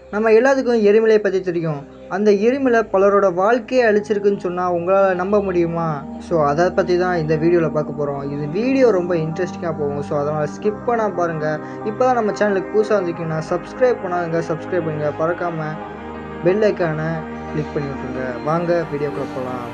நம்ம எல்லாத்துக்கும் எரிமலையை பற்றி தெரியும் அந்த எரிமலை பலரோட வாழ்க்கையை அழிச்சிருக்குன்னு சொன்னால் உங்களால் நம்ப முடியுமா ஸோ அதை பற்றி தான் இந்த வீடியோவில் பார்க்க போகிறோம் இது வீடியோ ரொம்ப இன்ட்ரெஸ்டிங்காக போகும் ஸோ அதனால் ஸ்கிப் பண்ணால் பாருங்கள் இப்போ தான் நம்ம சேனலுக்கு புதுசாக வந்திருக்கீங்கன்னா சப்ஸ்கிரைப் பண்ணாதுங்க சப்ஸ்கிரைப் பண்ணுங்க பறக்காமல் பெல் ஐக்கானை கிளிக் பண்ணி விட்ருங்க வாங்க வீடியோக்குள்ளே போகலாம்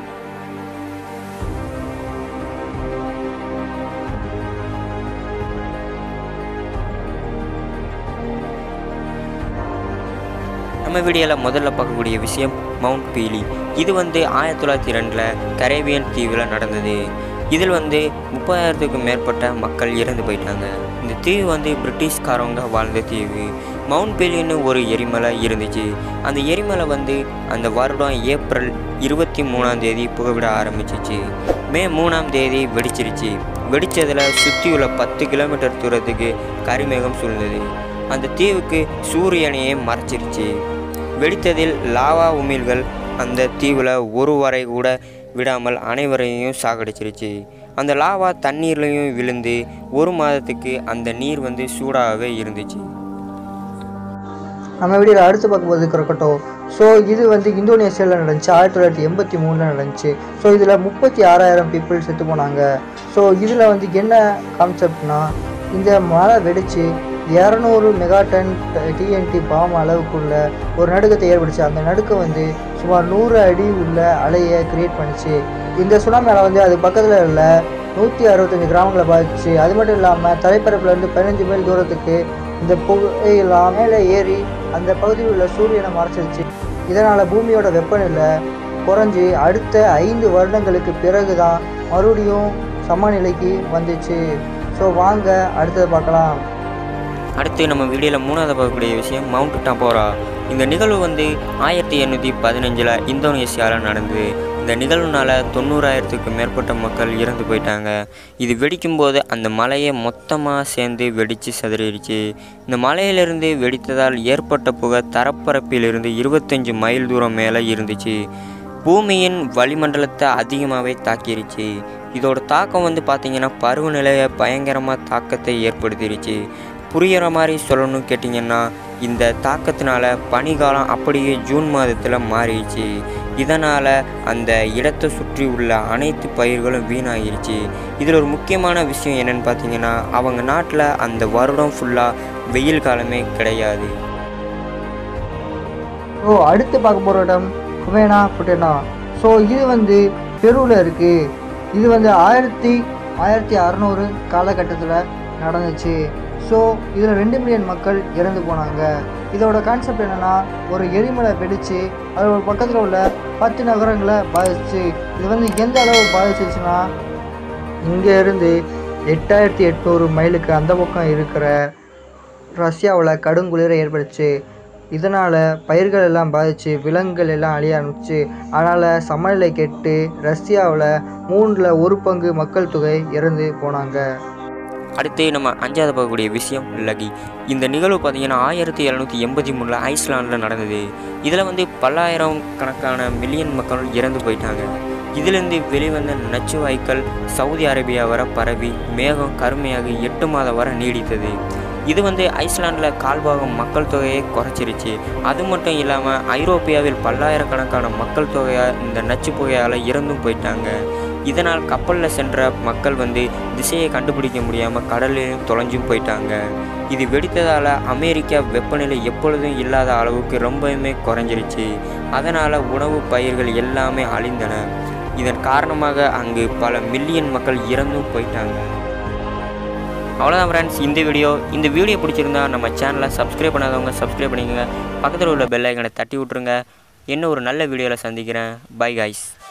நம்ம வீடியோவில் முதல்ல பார்க்கக்கூடிய விஷயம் மவுண்ட் பீலி இது வந்து ஆயிரத்தி தொள்ளாயிரத்தி ரெண்டில் கரேபியன் தீவில் நடந்தது இதில் வந்து முப்பதாயிரத்துக்கும் மேற்பட்ட மக்கள் இறந்து போயிட்டாங்க இந்த தீவு வந்து பிரிட்டிஷ்காரவங்க வாழ்ந்த தீவு மவுண்ட் பீலின்னு ஒரு எரிமலை இருந்துச்சு அந்த எரிமலை வந்து அந்த வருடம் ஏப்ரல் இருபத்தி மூணாம் தேதி புகைவிட ஆரம்பிச்சிச்சு மே மூணாம் தேதி வெடிச்சிருச்சு வெடித்ததில் சுற்றியுள்ள பத்து கிலோமீட்டர் தூரத்துக்கு கரிமேகம் சூழ்ந்தது அந்த தீவுக்கு சூரியனையே மறைச்சிருச்சு வெடித்ததில் லாவா உமிழ்கள் அந்த தீவில் ஒரு வரை கூட விடாமல் அனைவரையும் சாகடிச்சிருச்சு அந்த லாவா தண்ணீர்லையும் விழுந்து ஒரு மாதத்துக்கு அந்த நீர் வந்து சூடாகவே இருந்துச்சு நம்ம வீடியோவில் அடுத்து பார்க்கும்போது கிரக்கட்டோ ஸோ இது வந்து இந்தோனேஷியாவில் நடந்துச்சு ஆயிரத்தி தொள்ளாயிரத்தி எண்பத்தி மூணில் நடந்துச்சு ஸோ இதில் முப்பத்தி ஆறாயிரம் பீப்புள் செத்து போனாங்க ஸோ இதில் வந்து என்ன கான்செப்ட்னா இந்த மழை வெடித்து இரநூறு மெகாடன் டிஎன்டி பாம் அளவுக்குள்ள ஒரு நடுக்கத்தை ஏற்படுச்சு அந்த நடுக்கம் வந்து சுமார் நூறு அடி உள்ள அலையை கிரியேட் பண்ணுச்சு இந்த சுனாமி அலை வந்து அது பக்கத்தில் உள்ள நூற்றி அறுபத்தஞ்சு கிராமங்களை பாதிச்சு அது மட்டும் இல்லாமல் தரைப்பரப்புலேருந்து பதினஞ்சு மைல் தூரத்துக்கு இந்த புகையெல்லாம் மேலே ஏறி அந்த பகுதியில் உள்ள சூரியனை மறைச்சிருச்சு இதனால் பூமியோட வெப்பநிலை குறைஞ்சி அடுத்த ஐந்து வருடங்களுக்கு பிறகு தான் மறுபடியும் சமநிலைக்கு வந்துச்சு ஸோ வாங்க அடுத்தது பார்க்கலாம் அடுத்து நம்ம வீடியோவில் மூணாவது பார்க்கக்கூடிய விஷயம் மவுண்ட் டம்போரா இந்த நிகழ்வு வந்து ஆயிரத்தி எண்ணூற்றி பதினஞ்சில் இந்தோனேசியாவில் நடந்தது இந்த நிகழ்வுனால தொண்ணூறாயிரத்துக்கு மேற்பட்ட மக்கள் இறந்து போயிட்டாங்க இது வெடிக்கும்போது அந்த மலையை மொத்தமாக சேர்ந்து வெடித்து சிதறிடுச்சு இந்த மலையிலிருந்து வெடித்ததால் ஏற்பட்ட புகை தரப்பரப்பிலிருந்து இருபத்தஞ்சு மைல் தூரம் மேலே இருந்துச்சு பூமியின் வளிமண்டலத்தை அதிகமாகவே தாக்கிருச்சு இதோட தாக்கம் வந்து பார்த்திங்கன்னா பருவநிலையை பயங்கரமாக தாக்கத்தை ஏற்படுத்திருச்சு புரிகிற மாதிரி சொல்லணும்னு கேட்டிங்கன்னா இந்த தாக்கத்தினால பனிக்காலம் அப்படியே ஜூன் மாதத்தில் மாறிடுச்சு இதனால் அந்த இடத்தை சுற்றி உள்ள அனைத்து பயிர்களும் வீணாகிருச்சு இதில் ஒரு முக்கியமான விஷயம் என்னென்னு பார்த்தீங்கன்னா அவங்க நாட்டில் அந்த வருடம் ஃபுல்லாக வெயில் காலமே கிடையாது ஸோ அடுத்து பார்க்க போகிற இடம் குவேனா புட்டேனா ஸோ இது வந்து பெருவில் இருக்குது இது வந்து ஆயிரத்தி ஆயிரத்தி அறநூறு காலகட்டத்தில் நடந்துச்சு ஸோ இதில் ரெண்டு மில்லியன் மக்கள் இறந்து போனாங்க இதோட கான்செப்ட் என்னென்னா ஒரு எரிமலை வெடித்து அது ஒரு பக்கத்தில் உள்ள பத்து நகரங்களை பாதிச்சு இது வந்து எந்த அளவு பாதிச்சிச்சுன்னா இங்கே இருந்து எட்டாயிரத்தி எட்நூறு மைலுக்கு அந்த பக்கம் இருக்கிற ரஷ்யாவில் கடுங்குளிரை ஏற்படுச்சு இதனால் பயிர்கள் எல்லாம் பாதிச்சு விலங்குகள் எல்லாம் அழிய ஆரம்பிச்சு அதனால் சமநிலை கெட்டு ரஷ்யாவில் மூணில் ஒரு பங்கு மக்கள் தொகை இறந்து போனாங்க அடுத்து நம்ம அஞ்சாவது பார்க்கக்கூடிய விஷயம் லகி இந்த நிகழ்வு பார்த்தீங்கன்னா ஆயிரத்தி எழுநூற்றி எண்பத்தி மூணில் ஐஸ்லாண்டில் நடந்தது இதில் வந்து பல்லாயிரம் கணக்கான மில்லியன் மக்கள் இறந்து போயிட்டாங்க இதிலிருந்து வெளிவந்த நச்சு வாய்க்கள் சவுதி அரேபியா வர பரவி மேகம் கருமையாக எட்டு மாதம் வரை நீடித்தது இது வந்து ஐஸ்லாண்டில் கால்பாகம் மக்கள் தொகையை குறைச்சிருச்சு அது மட்டும் இல்லாமல் ஐரோப்பியாவில் பல்லாயிரக்கணக்கான மக்கள் தொகையாக இந்த நச்சு புகையால் இறந்தும் போயிட்டாங்க இதனால் கப்பலில் சென்ற மக்கள் வந்து திசையை கண்டுபிடிக்க முடியாமல் கடலிலும் தொலைஞ்சும் போயிட்டாங்க இது வெடித்ததால் அமெரிக்கா வெப்பநிலை எப்பொழுதும் இல்லாத அளவுக்கு ரொம்பவுமே குறைஞ்சிருச்சு அதனால் உணவு பயிர்கள் எல்லாமே அழிந்தன இதன் காரணமாக அங்கு பல மில்லியன் மக்கள் இறந்தும் போயிட்டாங்க அவ்வளோதான் ஃப்ரெண்ட்ஸ் இந்த வீடியோ இந்த வீடியோ பிடிச்சிருந்தா நம்ம சேனலை சப்ஸ்கிரைப் பண்ணாதவங்க சப்ஸ்கிரைப் பண்ணிக்கோங்க பக்கத்தில் உள்ள பெல் ஐக்கனை தட்டி விட்ருங்க என்ன ஒரு நல்ல வீடியோவில் சந்திக்கிறேன் பை காய்ஸ்